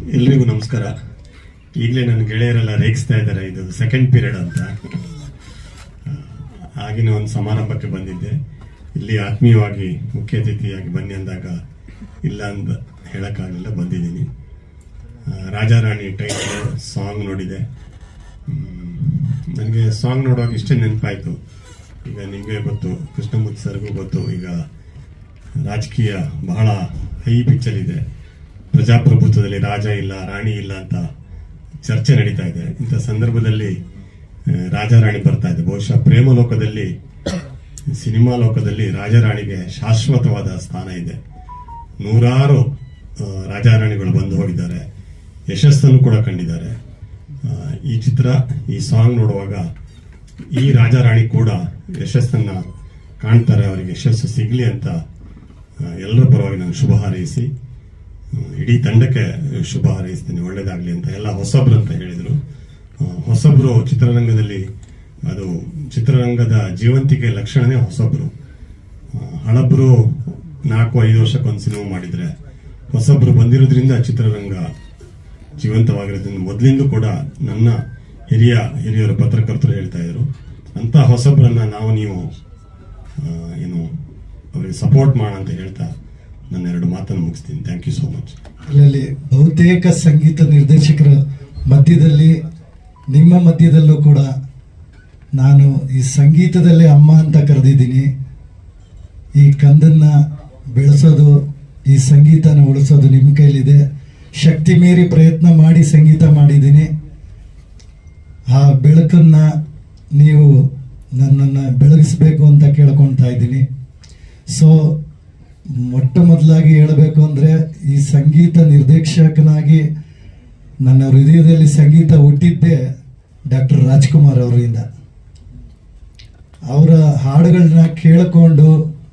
ಎಲ್ರಿಗೂ ನಮಸ್ಕಾರ ಈಗಲೇ ನನ್ನ ಗೆಳೆಯರೆಲ್ಲ ರೇಗಿಸ್ತಾ ಇದ್ದಾರೆ ಇದು ಸೆಕೆಂಡ್ ಪೀರಿಯಡ್ ಅಂತ ಆಗಿನ ಒಂದು ಸಮಾರಂಭಕ್ಕೆ ಬಂದಿದ್ದೆ ಇಲ್ಲಿ ಆತ್ಮೀಯವಾಗಿ ಮುಖ್ಯ ಅತಿಥಿಯಾಗಿ ಬನ್ನಿ ಅಂದಾಗ ಇಲ್ಲ ಅಂತ ಹೇಳಕ್ಕಾಗಲಿಲ್ಲ ಬಂದಿದ್ದೀನಿ ಆ, ರಾಜಾರಾಣಿ ಟೈಟಲ್ ಸಾಂಗ್ ನೋಡಿದೆ ನನಗೆ ಸಾಂಗ್ ನೋಡುವಾಗ ಇಷ್ಟೇ ನೆನಪಾಯ್ತು ಈಗ ನಿಮಗೆ ಗೊತ್ತು ಕೃಷ್ಣಮೂರ್ತಿ ಸರ್ಗೂ ಗೊತ್ತು ಈಗ ರಾಜಕೀಯ ಬಹಳ ಹೈ ಪಿಚ್ಚಲ್ಲಿದೆ ಪ್ರಜಾಪ್ರಭುತ್ವದಲ್ಲಿ ರಾಜ ಇಲ್ಲ ರಾಣಿ ಇಲ್ಲ ಅಂತ ಚರ್ಚೆ ನಡೀತಾ ಇದೆ ಇಂಥ ಸಂದರ್ಭದಲ್ಲಿ ಆ, ರಾಜಾರಾಣಿ ಬರ್ತಾ ಇದೆ ಬಹುಶಃ ಪ್ರೇಮ ಲೋಕದಲ್ಲಿ ಸಿನಿಮಾ ಲೋಕದಲ್ಲಿ ರಾಜಾರಾಣಿಗೆ ಶಾಶ್ವತವಾದ ಸ್ಥಾನ ಇದೆ ನೂರಾರು ಆ, ರಾಜಾರಾಣಿಗಳು ಬಂದು ಹೋಗಿದ್ದಾರೆ ಯಶಸ್ಸನ್ನು ಕೂಡ ಕಂಡಿದ್ದಾರೆ ಆ, ಈ ಚಿತ್ರ ಈ ಸಾಂಗ್ ನೋಡುವಾಗ ಈ ರಾಜಾರಾಣಿ ಕೂಡ ಯಶಸ್ಸನ್ನ ಕಾಣ್ತಾರೆ ಅವರಿಗೆ ಯಶಸ್ಸು ಸಿಗ್ಲಿ ಅಂತ ಆ, ಎಲ್ಲರ ಪರವಾಗಿ ನಾನು ಶುಭ ಹಾರೈಸಿ ಆ, ಇಡೀ ತಂಡಕ್ಕೆ ಶುಭ ಹಾರೈಸ್ತೀನಿ ಒಳ್ಳೇದಾಗ್ಲಿ ಅಂತ ಎಲ್ಲ ಹೊಸಬ್ರು ಅಂತ ಹೇಳಿದ್ರು ಆ, ಹೊಸಬ್ರು ಚಿತ್ರರಂಗದಲ್ಲಿ ಅದು ಚಿತ್ರರಂಗದ ಜೀವಂತಿಕೆ ಲಕ್ಷಣನೇ ಹೊಸಬ್ರು ಆ, ಹಳಬ್ರು ನಾಲ್ಕು ಐದು ವರ್ಷಕ್ಕೊಂದು ಸಿನಿಮಾ ಮಾಡಿದ್ರೆ ಹೊಸಬ್ರು ಬಂದಿರೋದ್ರಿಂದ ಚಿತ್ರರಂಗ ಜೀವಂತವಾಗಿರೋದ್ರಿಂದ ಮೊದಲಿಂದ ಕೂಡ ನನ್ನ ಹಿರಿಯ ಹಿರಿಯರು ಪತ್ರಕರ್ತರು ಹೇಳ್ತಾ ಇದ್ರು ಅಂತ ಹೊಸಬ್ರನ್ನ ನಾವು ನೀವು ಆ, ಏನು ಅವರಿಗೆ ಸಪೋರ್ಟ್ ಮಾಡೋಣ ಅಂತ ಹೇಳ್ತಾ ನನ್ನ ಎರಡು ಮಾತನ್ನು ಮುಗಿಸ್ತೀನಿ ಥ್ಯಾಂಕ್ ಯು ಸೋ ಮಚ್ ಅದರಲ್ಲಿ ಬಹುತೇಕ ಸಂಗೀತ ನಿರ್ದೇಶಕರ ಮಧ್ಯದಲ್ಲಿ ನಿಮ್ಮ ಮಧ್ಯದಲ್ಲೂ ಕೂಡ ನಾನು ಈ ಸಂಗೀತದಲ್ಲೇ ಅಮ್ಮ ಅಂತ ಕರೆದಿದ್ದೀನಿ ಈ ಕಂದನ್ನ ಬೆಳೆಸೋದು ಈ ಸಂಗೀತನ ಉಳಿಸೋದು ನಿಮ್ಮ ಕೈಲಿದೆ ಶಕ್ತಿ ಮೀರಿ ಪ್ರಯತ್ನ ಮಾಡಿ ಸಂಗೀತ ಮಾಡಿದ್ದೀನಿ ಆ ಬೆಳಕನ್ನ ನೀವು ನನ್ನನ್ನು ಬೆಳಗಿಸ್ಬೇಕು ಅಂತ ಕೇಳ್ಕೊಳ್ತಾ ಇದ್ದೀನಿ ಸೊ ಮೊಟ್ಟ ಮೊದಲಾಗಿ ಹೇಳಬೇಕು ಅಂದರೆ ಈ ಸಂಗೀತ ನಿರ್ದೇಶಕನಾಗಿ ನನ್ನ ಹೃದಯದಲ್ಲಿ ಸಂಗೀತ ಹುಟ್ಟಿದ್ದೇ ಡಾಕ್ಟರ್ ರಾಜ್ಕುಮಾರ್ ಅವರಿಂದ ಅವರ ಹಾಡುಗಳನ್ನ ಕೇಳಿಕೊಂಡು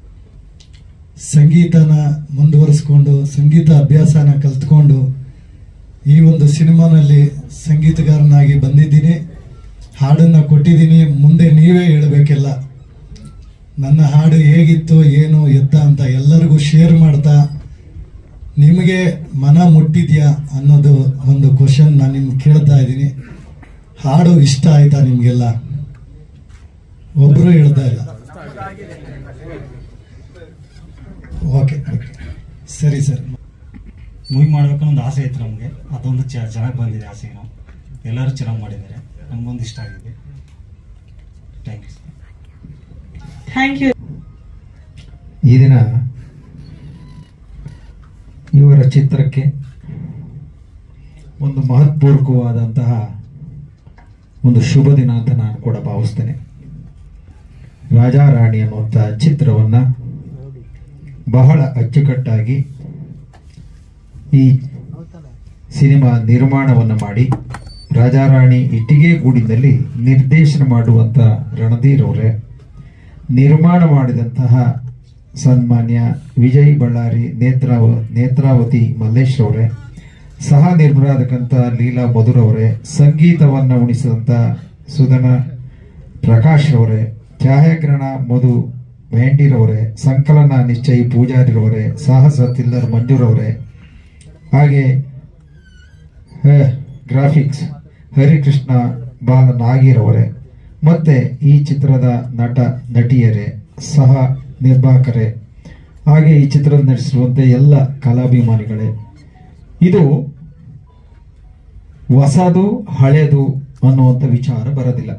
ಸಂಗೀತನ ಮುಂದುವರಿಸ್ಕೊಂಡು ಸಂಗೀತ ಅಭ್ಯಾಸನ ಕಲ್ತ್ಕೊಂಡು ಈ ಒಂದು ಸಿನಿಮಾನಲ್ಲಿ ಸಂಗೀತಗಾರನಾಗಿ ಬಂದಿದ್ದೀನಿ ಹಾಡನ್ನು ಕೊಟ್ಟಿದ್ದೀನಿ ಮುಂದೆ ನೀವೇ ಹೇಳಬೇಕೆಲ್ಲ ನನ್ನ ಹಾಡು ಹೇಗಿತ್ತು ಏನು ಎತ್ತ ಅಂತ ಎಲ್ಲರಿಗೂ ಶೇರ್ ಮಾಡ್ತಾ ನಿಮಗೆ ಮನ ಮುಟ್ಟಿದ್ಯಾ ಅನ್ನೋದು ಒಂದು ಕ್ವಶನ್ ನಾನು ನಿಮ್ಗೆ ಕೇಳ್ತಾ ಇದ್ದೀನಿ ಹಾಡು ಇಷ್ಟ ಆಯ್ತಾ ನಿಮಗೆಲ್ಲ ಒಬ್ಬರು ಹೇಳ್ತಾ ಇಲ್ಲ ಓಕೆ ಓಕೆ ಸರಿ ಸರ್ ಮೂವಿ ಮಾಡ್ಬೇಕು ಒಂದು ಆಸೆ ಇತ್ತು ನಮಗೆ ಅದೊಂದು ಚ- ಚೆನ್ನಾಗಿ ಬಂದಿದೆ ಆಸೆನು ಎಲ್ಲರೂ ಚೆನ್ನಾಗಿ ಮಾಡಿದ್ದಾರೆ ನಮಗೊಂದು ಇಷ್ಟ ಆಗಿದೆ ಥ್ಯಾಂಕ್ ಯು ಥ್ಯಾಂಕ್ ಯು ಈ ದಿನ ಇವರ ಚಿತ್ರಕ್ಕೆ ಒಂದು ಮಹತ್ಪೂರ್ವಕವಾದಂತಹ ಒಂದು ಶುಭ ದಿನ ಅಂತ ನಾನು ಕೂಡ ಭಾವಿಸ್ತೇನೆ ರಾಜಾರಾಣಿ ಅನ್ನುವಂಥ ಚಿತ್ರವನ್ನ ಬಹಳ ಅಚ್ಚುಕಟ್ಟಾಗಿ ಈ ಸಿನಿಮಾ ನಿರ್ಮಾಣವನ್ನು ಮಾಡಿ ರಾಜಾರಾಣಿ ಇಟ್ಟಿಗೆ ಗೂಡಿನಲ್ಲಿ ನಿರ್ದೇಶನ ಮಾಡುವಂತ ರಣಧೀರ್ ಅವರೇ ನಿರ್ಮಾಣ ಮಾಡಿದಂತಹ ಸನ್ಮಾನ್ಯ ವಿಜಯ್ ಬಳ್ಳಾರಿ ನೇತ್ರಾವ ನೇತ್ರಾವತಿ ಮಲ್ಲೇಶ್ ಅವರೇ ಸಹ ನಿರ್ಮಾಣಕಂತ ಲೀಲಾ ಮಧುರ್ ಅವರೇ ಸಂಗೀತವನ್ನು ಉಣಿಸಿದಂತ ಸುಧನ ಪ್ರಕಾಶ್ ಅವರೇ ಛಾಯಾಗ್ರಹಣ ಮಧು ಮೆಹಂಡಿರವರೇ ಸಂಕಲನ ನಿಶ್ಚಯಿ ಪೂಜಾರಿರವರೇ ಸಾಹಸ ತಿಲ್ಲರ್ ಮಂಜೂರವರೇ ಹಾಗೆ ಗ್ರಾಫಿಕ್ಸ್ ಹರಿಕೃಷ್ಣ ಬಾಲ ನಾಗಿರವರೇ ಮತ್ತೆ ಈ ಚಿತ್ರದ ನಟ ನಟಿಯರೇ ಸಹ ನಿರ್ಮಾಪಕರೇ ಹಾಗೆ ಈ ಚಿತ್ರದ ನಡೆಸಿರುವಂತೆ ಎಲ್ಲ ಕಲಾಭಿಮಾನಿಗಳೇ ಇದು ಹೊಸದು ಹಳೆದು ಅನ್ನುವಂಥ ವಿಚಾರ ಬರೋದಿಲ್ಲ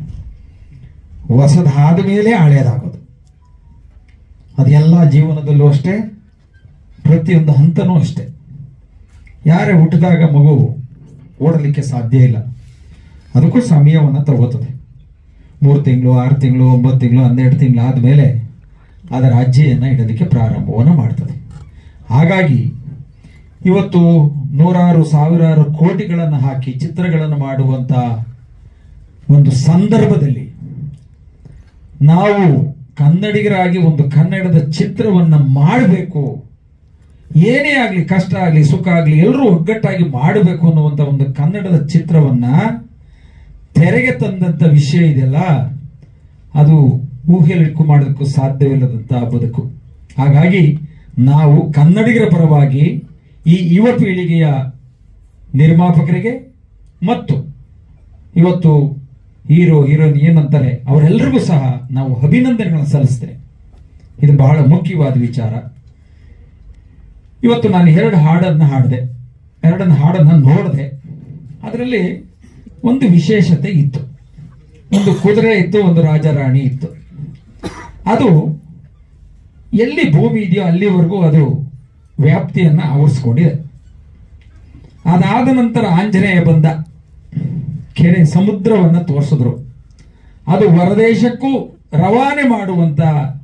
ಹೊಸದಾದ ಮೇಲೆ ಹಳೆಯದಾಗೋದು ಅದೆಲ್ಲ ಜೀವನದಲ್ಲೂ ಅಷ್ಟೇ ಪ್ರತಿಯೊಂದು ಹಂತನೂ ಅಷ್ಟೇ ಯಾರೇ ಹುಟ್ಟಿದಾಗ ಮಗು ಓಡಲಿಕ್ಕೆ ಸಾಧ್ಯ ಇಲ್ಲ ಅದಕ್ಕೂ ಸಮಯವನ್ನು ತಗೋತದೆ ಮೂರು ತಿಂಗಳು ಆರು ತಿಂಗಳು ಒಂಬತ್ತು ತಿಂಗಳು ಹನ್ನೆರಡು ತಿಂಗಳು ಆದಮೇಲೆ ಅದರ ಅಜ್ಜಿಯನ್ನು ಇಡಲಿಕ್ಕೆ ಪ್ರಾರಂಭವನ್ನು ಮಾಡ್ತದೆ ಹಾಗಾಗಿ ಇವತ್ತು ನೂರಾರು ಸಾವಿರಾರು ಕೋಟಿಗಳನ್ನು ಹಾಕಿ ಚಿತ್ರಗಳನ್ನು ಮಾಡುವಂತ ಒಂದು ಸಂದರ್ಭದಲ್ಲಿ ನಾವು ಕನ್ನಡಿಗರಾಗಿ ಒಂದು ಕನ್ನಡದ ಚಿತ್ರವನ್ನ ಮಾಡಬೇಕು ಏನೇ ಆಗಲಿ ಕಷ್ಟ ಆಗಲಿ ಸುಖ ಆಗಲಿ ಎಲ್ಲರೂ ಒಗ್ಗಟ್ಟಾಗಿ ಮಾಡಬೇಕು ಅನ್ನುವಂಥ ಒಂದು ಕನ್ನಡದ ಚಿತ್ರವನ್ನ ತೆರೆಗೆ ತಂದಂತ ವಿಷಯ ಇದೆಯಲ್ಲ ಅದು ಊಹೆಲಿಕ್ಕೂ ಮಾಡೋದಕ್ಕೂ ಸಾಧ್ಯವಿಲ್ಲದಂತಹ ಬದುಕು ಹಾಗಾಗಿ ನಾವು ಕನ್ನಡಿಗರ ಪರವಾಗಿ ಈ ಯುವ ಪೀಳಿಗೆಯ ನಿರ್ಮಾಪಕರಿಗೆ ಮತ್ತು ಇವತ್ತು ಹೀರೋ ಹೀರೋಯಿನ್ ಏನಂತಾರೆ ಅವರೆಲ್ಲರಿಗೂ ಸಹ ನಾವು ಅಭಿನಂದನೆಗಳನ್ನು ಸಲ್ಲಿಸ್ತೇನೆ ಇದು ಬಹಳ ಮುಖ್ಯವಾದ ವಿಚಾರ ಇವತ್ತು ನಾನು ಎರಡು ಹಾಡನ್ನು ಹಾಡಿದೆ ಎರಡನ್ನು ಹಾಡನ್ನು ನೋಡಿದೆ ಅದರಲ್ಲಿ ಒಂದು ವಿಶೇಷತೆ ಇತ್ತು ಒಂದು ಕುದುರೆ ಇತ್ತು ಒಂದು ರಾಜರಾಣಿ ಇತ್ತು ಅದು ಎಲ್ಲಿ ಭೂಮಿ ಇದೆಯೋ ಅಲ್ಲಿವರೆಗೂ ಅದು ವ್ಯಾಪ್ತಿಯನ್ನ ಆವರಿಸ್ಕೊಂಡಿದೆ ಅದಾದ ನಂತರ ಆಂಜನೇಯ ಬಂದ ಕೆರೆ ಸಮುದ್ರವನ್ನ ತೋರಿಸಿದ್ರು ಅದು ಹೊರದೇಶಕ್ಕೂ ರವಾನೆ ಮಾಡುವಂತ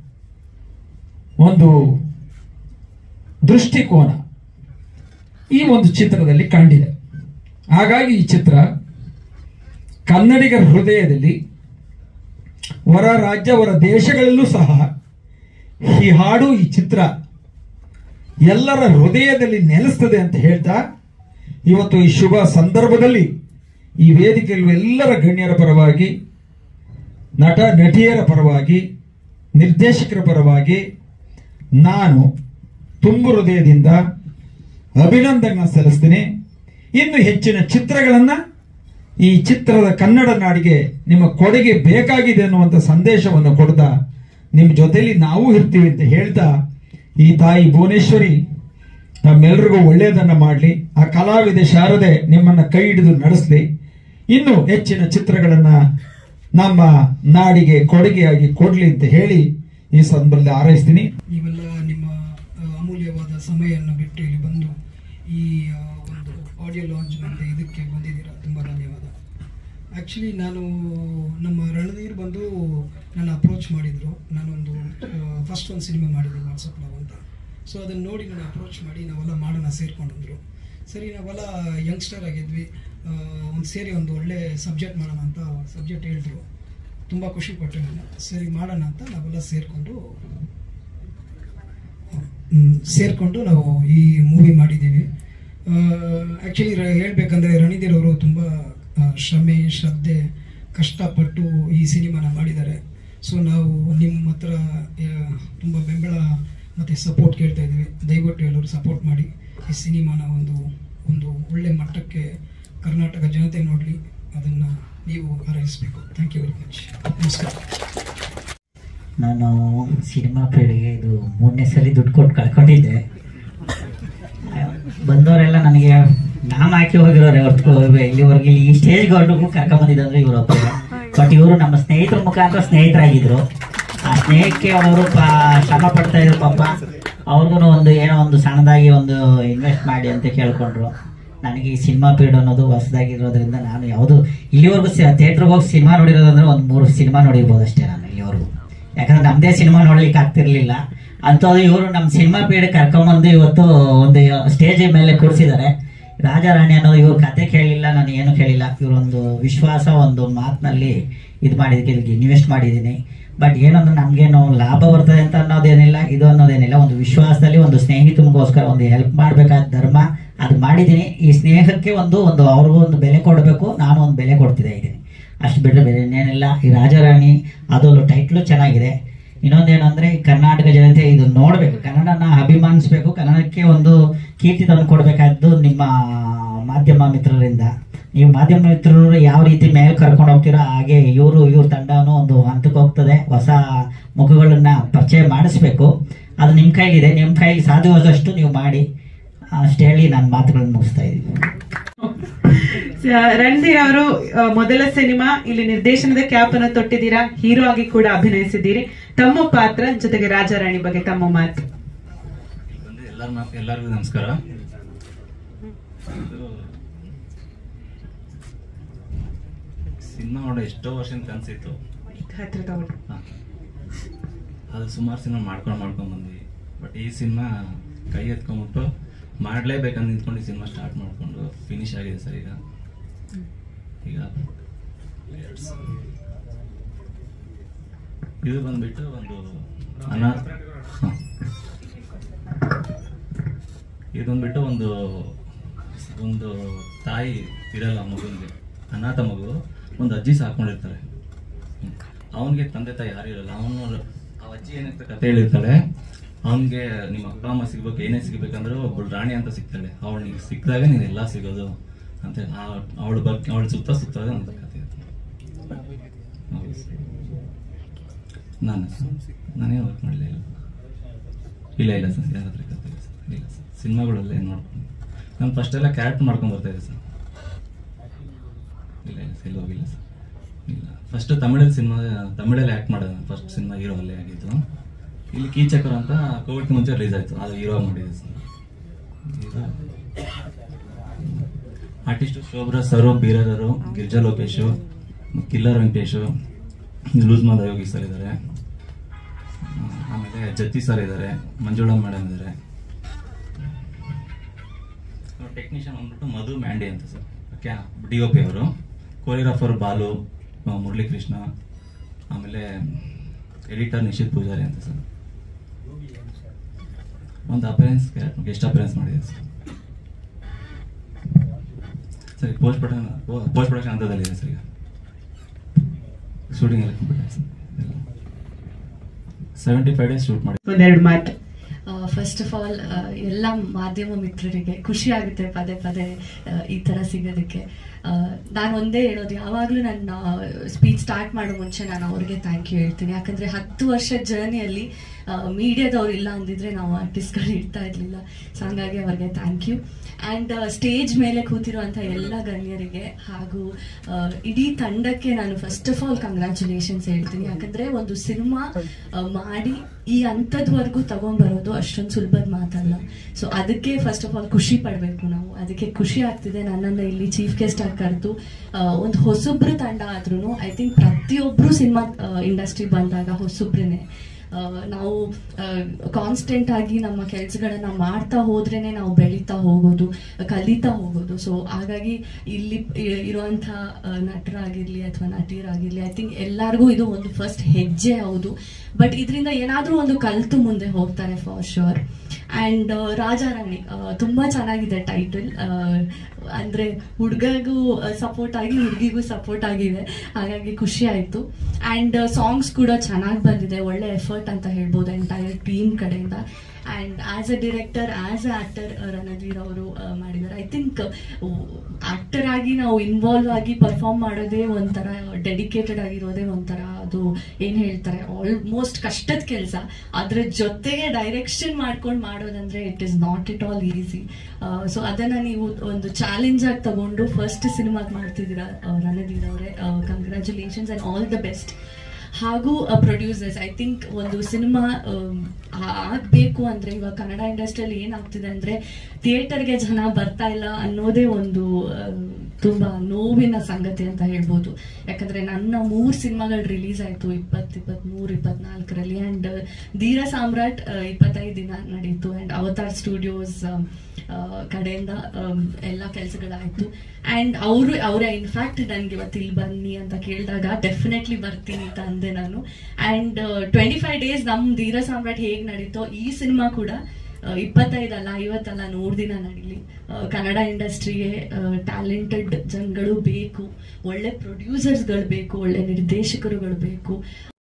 ಒಂದು ದೃಷ್ಟಿಕೋನ ಈ ಒಂದು ಚಿತ್ರದಲ್ಲಿ ಕಂಡಿದೆ ಹಾಗಾಗಿ ಈ ಚಿತ್ರ ಕನ್ನಡಿಗರ ಹೃದಯದಲ್ಲಿ ಹೊರ ರಾಜ್ಯ ಹೊರ ದೇಶಗಳಲ್ಲೂ ಸಹ ಈ ಹಾಡು ಈ ಚಿತ್ರ ಎಲ್ಲರ ಹೃದಯದಲ್ಲಿ ನೆಲೆಸ್ತದೆ ಅಂತ ಹೇಳ್ತಾ ಇವತ್ತು ಈ ಶುಭ ಸಂದರ್ಭದಲ್ಲಿ ಈ ವೇದಿಕೆಯಲ್ಲಿ ಎಲ್ಲರ ಗಣ್ಯರ ಪರವಾಗಿ ನಟ ನಟಿಯರ ಪರವಾಗಿ ನಿರ್ದೇಶಕರ ಪರವಾಗಿ ನಾನು ತುಂಬು ಹೃದಯದಿಂದ ಅಭಿನಂದನೆ ಸಲ್ಲಿಸ್ತೀನಿ ಇನ್ನು ಹೆಚ್ಚಿನ ಚಿತ್ರಗಳನ್ನ ಈ ಚಿತ್ರದ ಕನ್ನಡ ನಾಡಿಗೆ ನಿಮ್ಮ ಕೊಡುಗೆ ಬೇಕಾಗಿದೆ ಅನ್ನುವಂಥ ಸಂದೇಶವನ್ನು ಕೊಡ್ತಾ ನಿಮ್ಮ ಜೊತೆಲಿ ನಾವು ಇರ್ತೀವಿ ಅಂತ ಹೇಳ್ತಾ ಈ ತಾಯಿ ಭುವನೇಶ್ವರಿ ನಮ್ಮೆಲ್ರಿಗೂ ಒಳ್ಳೆಯದನ್ನ ಮಾಡಲಿ ಆ ಕಲಾವಿದೆ ಶಾರದೆ ನಿಮ್ಮನ್ನ ಕೈ ಹಿಡಿದು ನಡೆಸಲಿ ಇನ್ನು ಹೆಚ್ಚಿನ ಚಿತ್ರಗಳನ್ನ ನಮ್ಮ ನಾಡಿಗೆ ಕೊಡುಗೆಯಾಗಿ ಕೊಡ್ಲಿ ಅಂತ ಹೇಳಿ ಈ ಸಂದರ್ಭದಲ್ಲಿ ಹಾರೈಸ್ತೀನಿ ನೀವೆಲ್ಲ ನಿಮ್ಮ ಆ, ಅಮೂಲ್ಯವಾದ ಸಮಯವನ್ನು ಬಿಟ್ಟು ಇಲ್ಲಿ ಬಂದು ಈ ಆ, ಒಂದು ಆಡಿಯೋ ಲಾಂಚ್ ಮತ್ತು ಇದಕ್ಕೆ ಬಂದಿದ್ದೀರಾ ತುಂಬ ಧನ್ಯವಾದ ಆ್ಯಕ್ಚುಲಿ ನಾನು ನಮ್ಮ ರಣಧೀರ್ ಬಂದು ನನ್ನ ಅಪ್ರೋಚ್ ಮಾಡಿದರು ನಾನೊಂದು ಫಸ್ಟ್ ಒಂದು ಸಿನಿಮಾ ಮಾಡಿದ್ದೆ ವಾಟ್ಸಪ್ ಲವ್ ಅಂತ ಸೊ ಅದನ್ನು ನೋಡಿ ನಾನು ಅಪ್ರೋಚ್ ಮಾಡಿ ನಾವೆಲ್ಲ ಮಾಡೋಣ ಸೇರ್ಕೊಂಡ್ರು ಸರಿ ನಾವೆಲ್ಲ ಯಂಗ್ಸ್ಟರ್ ಆಗಿದ್ವಿ ಒಂದು ಸೇರಿ ಒಂದು ಒಳ್ಳೆ ಸಬ್ಜೆಕ್ಟ್ ಮಾಡೋಣ ಅಂತ ಸಬ್ಜೆಕ್ಟ್ ಹೇಳಿದ್ರು ತುಂಬ ಖುಷಿ ಪಟ್ಟೆ ನಾನು ಸರಿ ಮಾಡೋಣ ಅಂತ ನಾವೆಲ್ಲ ಸೇರಿಕೊಂಡು ಸೇರಿಕೊಂಡು ನಾವು ಈ ಮೂವಿ ಮಾಡಿದ್ದೀವಿ ಆ್ಯಕ್ಚುಲಿ ಹೇಳ್ಬೇಕಂದ್ರೆ ರಣಧೀರ್ ಅವರು ತುಂಬ ಆ, ಶ್ರಮೆ ಶ್ರದ್ಧೆ ಕಷ್ಟಪಟ್ಟು ಈ ಸಿನಿಮಾನ ಮಾಡಿದ್ದಾರೆ ಸೊ ನಾವು ನಿಮ್ಮ ಹತ್ರ ತುಂಬ ಬೆಂಬಲ ಮತ್ತು ಸಪೋರ್ಟ್ ಕೇಳ್ತಾ ಇದ್ದೀವಿ ದಯವಿಟ್ಟು ಎಲ್ಲರೂ ಸಪೋರ್ಟ್ ಮಾಡಿ ಈ ಸಿನಿಮಾನ ಒಂದು ಒಂದು ಒಳ್ಳೆ ಮಟ್ಟಕ್ಕೆ ಕರ್ನಾಟಕ ಜನತೆ ನೋಡಲಿ ಅದನ್ನು ನೀವು ಹಾರೈಸಬೇಕು ಥ್ಯಾಂಕ್ ಯು ವೆರಿ ಮಚ್ ನಮಸ್ಕಾರ ನಾನು ಸಿನಿಮಾ ಪೀಳಿಗೆ ಇದು ಮೂರನೇ ಸಲ ದುಡ್ಡು ಕೊಟ್ಟು ಕಳ್ಕೊಂಡಿದ್ದೆ ಬಂದವರೆಲ್ಲ ನನಗೆ ನಾಮ ಹಾಕಿ ಹೋಗಿರೋರೆ ಹೊರ್ತು ಇಲ್ಲಿವರೆಗೆ ಈ ಸ್ಟೇಜ್ ಗೌಡ್ರಿಗೂ ಕರ್ಕೊಂಬಂದಿದ್ದಂದ್ರೆ ಇವರು ಒಬ್ಬರು ಬಟ್ ಇವರು ನಮ್ಮ ಸ್ನೇಹಿತರ ಮುಖಾಂತರ ಸ್ನೇಹಿತರಾಗಿದ್ರು ಆ ಸ್ನೇಹಕ್ಕೆ ಅವರು ಪಾ ಶ್ರಮ ಪಡ್ತಾ ಇದ್ರು ಪಾಪ ಅವ್ರಿಗೂ ಒಂದು ಏನೋ ಒಂದು ಸಣ್ಣದಾಗಿ ಒಂದು ಇನ್ವೆಸ್ಟ್ ಮಾಡಿ ಅಂತ ಕೇಳ್ಕೊಂಡ್ರು ನನಗೆ ಈ ಸಿನಿಮಾ ಪೀರಿಯಡ್ ಅನ್ನೋದು ಹೊಸದಾಗಿರೋದ್ರಿಂದ ನಾನು ಯಾವುದು ಇಲ್ಲಿವರೆಗೂ ಥಿಯೇಟ್ರಿಗೆ ಹೋಗಿ ಸಿನಿಮಾ ನೋಡಿರೋದಂದ್ರೆ ಒಂದು ಮೂರು ಸಿನಿಮಾ ನೋಡಿರ್ಬೋದು ಅಷ್ಟೇ ನಾನು ಇಲ್ಲಿವರೆಗೂ ಯಾಕಂದ್ರೆ ನಮ್ಮದೇ ಸಿನಿಮಾ ನೋಡ್ಲಿಕ್ಕೆ ಆಗ್ತಿರ್ಲಿಲ್ಲ ಅಂಥದ್ದು ಇವರು ನಮ್ಮ ಸಿನಿಮಾ ಪೀರಿಯಡ್ ಕರ್ಕೊಂಬಂದು ಇವತ್ತು ಒಂದು ಸ್ಟೇಜ್ ಮೇಲೆ ಕೂರಿಸಿದ್ದಾರೆ ರಾಜಾರಾಣಿ ಅನ್ನೋದು ಇವ್ರ ಕತೆ ಕೇಳಿಲ್ಲ ನಾನು ಏನು ಕೇಳಿಲ್ಲ ಇವರೊಂದು ವಿಶ್ವಾಸ ಒಂದು ಮಾತಿನಲ್ಲಿ ಇದು ಮಾಡಿದಕ್ಕೆ ಇದಕ್ಕೆ ಇನ್ವೆಸ್ಟ್ ಮಾಡಿದ್ದೀನಿ ಬಟ್ ಏನಂದ್ರೆ ನಮಗೇನು ಲಾಭ ಬರ್ತದೆ ಅಂತ ಅನ್ನೋದೇನಿಲ್ಲ ಇದು ಅನ್ನೋದೇನಿಲ್ಲ ಒಂದು ವಿಶ್ವಾಸದಲ್ಲಿ ಒಂದು ಸ್ನೇಹಿತನಿಗೋಸ್ಕರ ಒಂದು ಹೆಲ್ಪ್ ಮಾಡಬೇಕಾದ ಧರ್ಮ ಅದು ಮಾಡಿದ್ದೀನಿ ಈ ಸ್ನೇಹಕ್ಕೆ ಒಂದು ಒಂದು ಅವ್ರಿಗೂ ಒಂದು ಬೆಲೆ ಕೊಡಬೇಕು ನಾನು ಒಂದು ಬೆಲೆ ಕೊಡ್ತಿದ್ದೆ ಇದ್ದೀನಿ ಅಷ್ಟು ಬಿಟ್ಟರೆ ಬೇರೆ ಇನ್ನೇನಿಲ್ಲ ಈ ರಾಜಾರಾಣಿ ಅದೊಂದು ಟೈಟ್ಲು ಚೆನ್ನಾಗಿದೆ ಇನ್ನೊಂದೇನು ಅಂದ್ರೆ ಈ ಕರ್ನಾಟಕ ಜನತೆ ಇದು ನೋಡ್ಬೇಕು ಕನ್ನಡನ ಅಭಿಮಾನಿಸ್ಬೇಕು ಕನ್ನಡಕ್ಕೆ ಒಂದು ಕೀರ್ತಿ ತಂದು ಕೊಡ್ಬೇಕಾದ್ದು ನಿಮ್ಮ ಮಾಧ್ಯಮ ಮಿತ್ರರಿಂದ ನೀವು ಮಾಧ್ಯಮ ಮಿತ್ರರು ಯಾವ ರೀತಿ ಮೇಲೆ ಕರ್ಕೊಂಡು ಹೋಗ್ತೀರಾ ಹಾಗೆ ಇವರು ಇವ್ರ ತಂಡನೂ ಒಂದು ಹಂತಕ್ಕೆ ಹೋಗ್ತದೆ ಹೊಸ ಮುಖಗಳನ್ನ ಪರಿಚಯ ಮಾಡಿಸ್ಬೇಕು ಅದು ನಿಮ್ಮ ಕೈಲಿದೆ ನಿಮ್ಮ ಕೈಲಿ ಸಾಧ್ಯವಾದಷ್ಟು ನೀವು ಮಾಡಿ ಅಷ್ಟು ಹೇಳಿ ನಾನು ಮಾತುಗಳನ್ನು ಮುಗಿಸ್ತಾ ಇದ್ದೀನಿ ರಣಧೀರ್ ಅವರು ಆ, ಮೊದಲ ಸಿನಿಮಾ ಇಲ್ಲಿ ನಿರ್ದೇಶನದ ಕ್ಯಾಪ್ ಅನ್ನು ತೊಟ್ಟಿದ್ದೀರಾ ಹೀರೋ ಆಗಿ ಕೂಡ ಅಭಿನಯಿಸಿದ್ದೀರಿ ತಮ್ಮ ಪಾತ್ರ ಜೊತೆಗೆ ರಾಜಾರಾಣಿ ಬಗ್ಗೆ ತಮ್ಮ ಮಾತು ಬಂದು ಎಲ್ಲರ ಎಲ್ಲರಿಗೂ ನಮಸ್ಕಾರ ಸಿನಿಮಾ ನೋಡೋ ಎಷ್ಟೋ ವರ್ಷದ ಕನಸಿತ್ತು ಹತ್ರ ತಗೊಳ್ಳಿ ಅದು ಸುಮಾರು ಸಿನಿಮಾ ಮಾಡ್ಕೊಂಡು ಮಾಡ್ಕೊಂಡು ಬಂದ್ವಿ ಬಟ್ ಈ ಸಿನಿಮಾ ಕೈ ಎತ್ಕೊಂಡ್ಬಿಟ್ಟು ಮಾಡಲೇಬೇಕಂತ ನಿಂತ್ಕೊಂಡು ಈ ಸಿನಿಮಾ ಸ್ಟಾರ್ಟ್ ಮಾಡಿಕೊಂಡು ಫಿನಿಶ್ ಆಗಿದೆ ಸರ್ ಈಗ ಈಗ ಎರಡ್ ಸ- ಇದು ಬಂದ್ಬಿಟ್ಟು ಒಂದು ಅನಾ ಹ. ಇದು ಬಂದ್ಬಿಟ್ಟು ಒಂದು ಒಂದು ತಾಯಿ ಇರಲ್ಲ ಮಗುವಿಗೆ ಅನಾಥ ಮಗು ಒಂದು ಅಜ್ಜಿ ಸಾಕೊಂಡಿರ್ತಾರೆ ಅವನಿಗೆ ತಂದೆ ತಾಯಿ ಯಾರು ಇರಲ್ಲ ಅವನು ಆ ಅಜ್ಜಿ ಏನಂತ ಕತೆ ಹೇಳಿರ್ತಾಳೆ ಅವನಿಗೆ ನಿಮ್ಮ ಅಪ್ಪ ಅಮ್ಮ ಸಿಗ್ಬೇಕು ಏನೇ ಸಿಗ್ಬೇಕಂದ್ರೂ ಒಬ್ಬಳು ರಾಣಿ ಅಂತ ಸಿಗ್ತಾಳೆ ಅವಳು ನಿಂಗೆ ಸಿಕ್ಕಿದಾಗ ನೀನು ಎಲ್ಲ ಸಿಗೋದು ಅಂತ ಅವಳ ಬಗ್ಗೆ ಅವಳ ಸುತ್ತ ಸುತ್ತೋದೇ ಒಂದು ಕಥೆ ಅದು. ಹೌದು ಸರ್. ನಾನು ನಾನೇನು ವರ್ಕ್ ಮಾಡಲಿಲ್ಲ ಇಲ್ಲ ಇಲ್ಲ ಸರ್ ಯಾರ ಹತ್ರ ಕಥೆ ಇಲ್ಲ ಸರ್ ಇಲ್ಲ ಸರ್ ಸಿನಿಮಾಗಳಲ್ಲೇ ನೋಡ್ಕೊಂಡು ನಾನು ಫಸ್ಟ್ ಎಲ್ಲ ಕ್ಯಾರೆಕ್ಟ್ ಮಾಡ್ಕೊಂಡು ಬರ್ತಾ ಇದ್ದೆ ಸರ್ ಇಲ್ಲ ಇಲ್ಲ ಸರ್ ಇಲ್ಲಿ ಹೋಗಿಲ್ಲ ಸರ್ ಇಲ್ಲ ಫಸ್ಟ್ ತಮಿಳಲ್ಲಿ ಸಿನಿಮಾ ತಮಿಳಲ್ಲಿ ಆ್ಯಕ್ಟ್ ಮಾಡೋದು ಫಸ್ಟ್ ಸಿನಿಮಾ ಹೀರೋ ಅಲ್ಲೇ ಆಗಿದ್ದು ಇಲ್ಲಿ ಕೀಚಕರು ಅಂತ ಕೋವಿಡ್ ಮುಂಚೆ ರಿಲೀಸ್ ಆಯಿತು ಅದು ಹೀರೋ ಮಾಡಿದೆ ಸರ್ ಆರ್ಟಿಸ್ಟು ಶೋಭ್ರ ಸರು ಬೀರದರು Girija Lokesh killer Venkatesh loose Mada Yogi sir ಇದ್ದಾರೆ ಆಮೇಲೆ ಜತ್ತಿ ಸರ್ ಇದ್ದಾರೆ ಮಂಜುಳಾ ಮೇಡಮ್ ಇದ್ದಾರೆ ಟೆಕ್ನಿಷಿಯನ್ ಬಂದ್ಬಿಟ್ಟು ಮಧು ಮ್ಯಾಂಡಿ ಅಂತ ಸರ್ ಕ್ಯಾ ಡಿ ಒ ಪಿ ಅವರು ಕೊರಿಯೋಗ್ರಾಫರ್ ಬಾಲು ಆ, ಮುರಳಿ ಕೃಷ್ಣ ಆಮೇಲೆ ಎಡಿಟರ್ ನಿಶಿತ್ ಪೂಜಾರಿ ಅಂತ ಸರ್ ಒಂದು ಅಪೇರೆನ್ಸ್ ಗೆಸ್ಟ್ ಅಪೇರೆನ್ಸ್ ಮಾಡಿದೆ ಸರ್ ಸರಿ ಪೋಸ್ಟ್ ಪ್ರೊಡಕ್ಷನ್ ಪೋಸ್ಟ್ ಪ್ರೊಡಕ್ಷನ್ ಹಂತದಲ್ಲಿದೆ ಸರ್ ಈಗ ಶೂಟಿಂಗ್ ಎಲ್ಲ ಕಂಪ್ಲೀಟ್ ಆಯ್ತು ಸೆವೆಂಟಿ ಫೈವ್ ಡೇಸ್ ಶೂಟ್ ಮಾಡಿ ಒಂದೆರಡು ಮಾತು ಫಸ್ಟ್ ಆಫ್ ಆಲ್ ಎಲ್ಲ ಮಾಧ್ಯಮ ಮಿತ್ರರಿಗೆ ಖುಷಿ ಆಗುತ್ತೆ ಪದೇ ಪದೇ ಆ, ಈ ಥರ ಸಿಗೋದಕ್ಕೆ ನಾನು ಒಂದೇ ಹೇಳೋದು ಯಾವಾಗಲೂ ನನ್ನ ಸ್ಪೀಚ್ ಸ್ಟಾರ್ಟ್ ಮಾಡೋ ಮುಂಚೆ ನಾನು ಅವ್ರಿಗೆ ಥ್ಯಾಂಕ್ ಯು ಹೇಳ್ತೀನಿ ಯಾಕಂದರೆ ಹತ್ತು ವರ್ಷದ ಜರ್ನಿಯಲ್ಲಿ ಮೀಡಿಯಾದವ್ರು ಇಲ್ಲ ಅಂದಿದ್ರೆ ನಾವು ಆರ್ಟಿಸ್ಟ್ಗಳು ಇರ್ತಾ ಇರಲಿಲ್ಲ ಸೊ ಹಂಗಾಗಿ ಅವ್ರಿಗೆ ಥ್ಯಾಂಕ್ ಯು ಆ್ಯಂಡ್ ಸ್ಟೇಜ್ ಮೇಲೆ ಕೂತಿರುವಂಥ ಎಲ್ಲ ಗಣ್ಯರಿಗೆ ಹಾಗೂ ಆ, ಇಡೀ ತಂಡಕ್ಕೆ ನಾನು ಫಸ್ಟ್ ಆಫ್ ಆಲ್ ಕಂಗ್ರ್ಯಾಚುಲೇಷನ್ಸ್ ಹೇಳ್ತೀನಿ ಯಾಕಂದರೆ ಒಂದು ಸಿನಿಮಾ ಮಾಡಿ ಈ ಹಂತದವರೆಗೂ ತಗೊಂಡ್ಬರೋದು ಅಷ್ಟೊಂದು ಸುಲಭದ ಮಾತಲ್ಲ ಸೊ ಅದಕ್ಕೆ ಫಸ್ಟ್ ಆಫ್ ಆಲ್ ಖುಷಿ ಪಡಬೇಕು ನಾವು ಅದಕ್ಕೆ ಖುಷಿ ಆಗ್ತಿದೆ ನನ್ನನ್ನು ಇಲ್ಲಿ ಚೀಫ್ ಗೆಸ್ಟ್ ಆಗಿ ಕರೆದು ಒಂದು ಹೊಸೊಬ್ರು ತಂಡ ಆದ್ರೂ ಐ ಥಿಂಕ್ ಪ್ರತಿಯೊಬ್ಬರು ಸಿನಿಮಾ ಇಂಡಸ್ಟ್ರಿ ಬಂದಾಗ ಹೊಸೊಬ್ರೇನೆ ಆ, ನಾವು ಕಾನ್ಸ್ಟೆಂಟ್ ಆಗಿ ನಮ್ಮ ಕೆಲಸಗಳನ್ನ ಮಾಡ್ತಾ ಹೋದ್ರೇನೆ ನಾವು ಬೆಳೀತಾ ಹೋಗೋದು ಕಲಿತಾ ಹೋಗೋದು ಸೊ ಹಾಗಾಗಿ ಇಲ್ಲಿ ಇ- ಇರುವಂಥ ಆ, ನಟರಾಗಿರ್ಲಿ ಅಥವಾ ನಟಿಯರಾಗಿರ್ಲಿ ಐ ಥಿಂಕ್ ಎಲ್ಲರಿಗೂ ಇದು ಒಂದು ಫಸ್ಟ್ ಹೆಜ್ಜೆ ಹೌದು ಬಟ್ ಇದರಿಂದ ಏನಾದರೂ ಒಂದು ಕಲಿತು ಮುಂದೆ ಹೋಗ್ತಾರೆ ಫಾರ್ ಶೋರ್ ಆ್ಯಂಡ್ ರಾಜಾರಾಣಿ ಆ, ತುಂಬಾ ಚೆನ್ನಾಗಿದೆ ಟೈಟಲ್ ಅಂದ್ರೆ ಹುಡುಗಗೂ ಸಪೋರ್ಟ್ ಆಗಿ ಹುಡುಗಿಗೂ ಸಪೋರ್ಟ್ ಆಗಿದೆ ಹಾಗಾಗಿ ಖುಷಿ ಆಯ್ತು ಆ್ಯಂಡ್ ಸಾಂಗ್ಸ್ ಕೂಡ ಚೆನ್ನಾಗಿ ಬಂದಿದೆ ಒಳ್ಳೆ ಎಫರ್ಟ್ ಅಂತ ಹೇಳ್ಬೋದು ಎಂಟೈರ್ ಟೀಮ್ ಕಡೆಯಿಂದ and as a director as a actor Ranadheer ಅವರು ಮಾಡಿದ್ದಾರೆ ಐ ಥಿಂಕ್ ಆಕ್ಟರ್ ಆಗಿ ನಾವು ಇನ್ವಾಲ್ವ್ ಆಗಿ ಪರ್ಫಾರ್ಮ್ ಮಾಡೋದೇ ಒಂಥರ ಡೆಡಿಕೇಟೆಡ್ ಆಗಿರೋದೇ ಒಂಥರ ಅದು ಏನ್ ಹೇಳ್ತಾರೆ ಆಲ್ಮೋಸ್ಟ್ ಕಷ್ಟದ ಕೆಲಸ ಅದ್ರ ಜೊತೆಗೆ ಡೈರೆಕ್ಷನ್ ಮಾಡ್ಕೊಂಡು ಮಾಡೋದಂದ್ರೆ it is not it all easy so ಅದನ್ನ ನೀವು ಒಂದು ಚಾಲೆಂಜ್ ಆಗಿ ತಗೊಂಡು ಫಸ್ಟ್ ಸಿನಿಮಾಗ್ ಮಾಡ್ತಿದ್ದೀರಾ ಆ, ರಣಧೀರ್ ಅವರೇ congratulations and all the best ಹಾಗೂ ಪ್ರೊಡ್ಯೂಸರ್ಸ್ ಐ ಥಿಂಕ್ ಒಂದು ಸಿನಿಮಾ ಆಗಬೇಕು ಅಂದ್ರೆ ಇವಾಗ ಕನ್ನಡ ಇಂಡಸ್ಟ್ರಿಯಲ್ಲಿ ಏನಾಗ್ತಿದೆ ಅಂದ್ರೆ ಥಿಯೇಟರ್ಗೆ ಜನ ಬರ್ತಾ ಇಲ್ಲ ಅನ್ನೋದೇ ಒಂದು ಆ, ತುಂಬಾ ನೋವಿನ ಸಂಗತಿ ಅಂತ ಹೇಳ್ಬೋದು ಯಾಕಂದ್ರೆ ನನ್ನ ಮೂರ್ ಸಿನಿಮಾಗಳು ರಿಲೀಸ್ ಆಯ್ತು ಇಪ್ಪತ್ ಇಪ್ಪತ್ತ್ ಮೂರ್ ಇಪ್ಪತ್ನಾಲ್ಕರಲ್ಲಿ ಅಂಡ್ ಧೀರ ಸಾಮ್ರಾಟ್ ಆ, ಇಪ್ಪತ್ತೈದು ದಿನ ನಡೀತು ಅಂಡ್ ಅವತಾರ್ ಸ್ಟುಡಿಯೋಸ್ ಕಡೆಯಿಂದ ಆಮ್, ಎಲ್ಲ ಕೆಲಸಗಳಾಯ್ತು ಅಂಡ್ ಅವರು ಅವರೇ ಇನ್ಫ್ಯಾಕ್ಟ್ ನನ್ಗೆ ಇವತ್ತು ಇಲ್ಲಿ ಬನ್ನಿ ಅಂತ ಕೇಳಿದಾಗ ಡೆಫಿನೆಟ್ಲಿ ಬರ್ತೀನಿ ಅಂತ ಅಂದೆ ನಾನು ಅಂಡ್ ಟ್ವೆಂಟಿ ಫೈವ್ ಡೇಸ್ ನಮ್ ಧೀರ ಸಾಮ್ರಾಟ್ ಹೇಗ್ ನಡೀತೋ ಈ ಸಿನಿಮಾ ಕೂಡ ಆ, ಇಪ್ಪತ್ತೈದಲ್ಲ ಐವತ್ತಲ್ಲ ನೂರು ದಿನ ನಡೀಲಿ ಆ, ಕನ್ನಡ ಇಂಡಸ್ಟ್ರಿಗೆ ಟ್ಯಾಲೆಂಟೆಡ್ ಜನಗಳು ಬೇಕು ಒಳ್ಳೆ ಪ್ರೊಡ್ಯೂಸರ್ಸ್ಗಳು ಬೇಕು ಒಳ್ಳೆ ನಿರ್ದೇಶಕರುಗಳು ಬೇಕು